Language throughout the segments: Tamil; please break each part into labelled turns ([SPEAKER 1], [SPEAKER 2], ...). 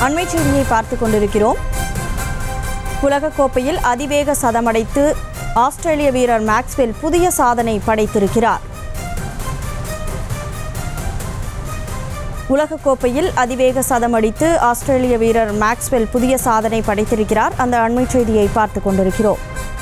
[SPEAKER 1] அண்மை செய்தியை பார்த்து கொண்டிருக்கிறோம் உலகக்கோப்பையில் அதிவேக சதமடைத்து ஆஸ்திரேலிய வீரர் மேக்ஸ்வெல் புதிய சாதனை படைத்திருக்கிறார் உலகக்கோப்பையில் அதிவேக சதமடித்து ஆஸ்திரேலிய வீரர் மேக்ஸ்வெல் புதிய சாதனை படைத்திருக்கிறார் அந்த அண்மை செய்தியை பார்த்து கொண்டிருக்கிறோம்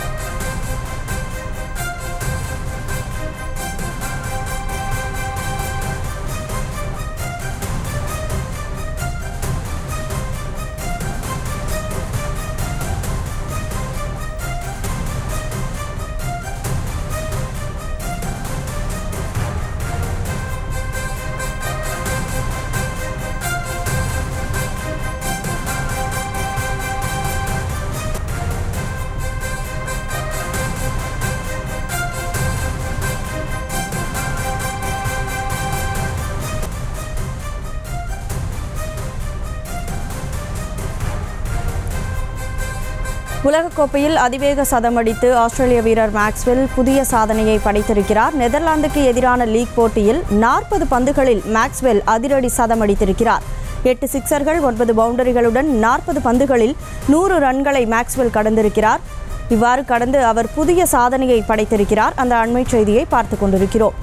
[SPEAKER 1] உலகக்கோப்பையில் அதிவேக சதமடித்து ஆஸ்திரேலிய வீரர் மேக்ஸ்வெல் புதிய சாதனையை படைத்திருக்கிறார் நெதர்லாந்துக்கு எதிரான லீக் போட்டியில் நாற்பது பந்துகளில் மேக்ஸ்வெல் அதிரடி சதமடித்திருக்கிறார் எட்டு சிக்சர்கள் ஒன்பது பவுண்டரிகளுடன் நாற்பது பந்துகளில் நூறு ரன்களை மேக்ஸ்வெல் கடந்திருக்கிறார் இவ்வாறு கடந்து அவர் புதிய சாதனையை படைத்திருக்கிறார் அந்த அண்மை செய்தியை பார்த்து கொண்டிருக்கிறோம்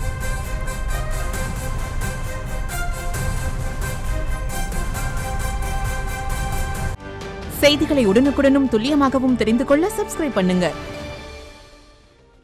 [SPEAKER 2] செய்திகளை உடனுக்குடனும் துல்லியமாகவும் தெரிந்து கொள்ள சப்ஸ்கிரைப் பண்ணுங்க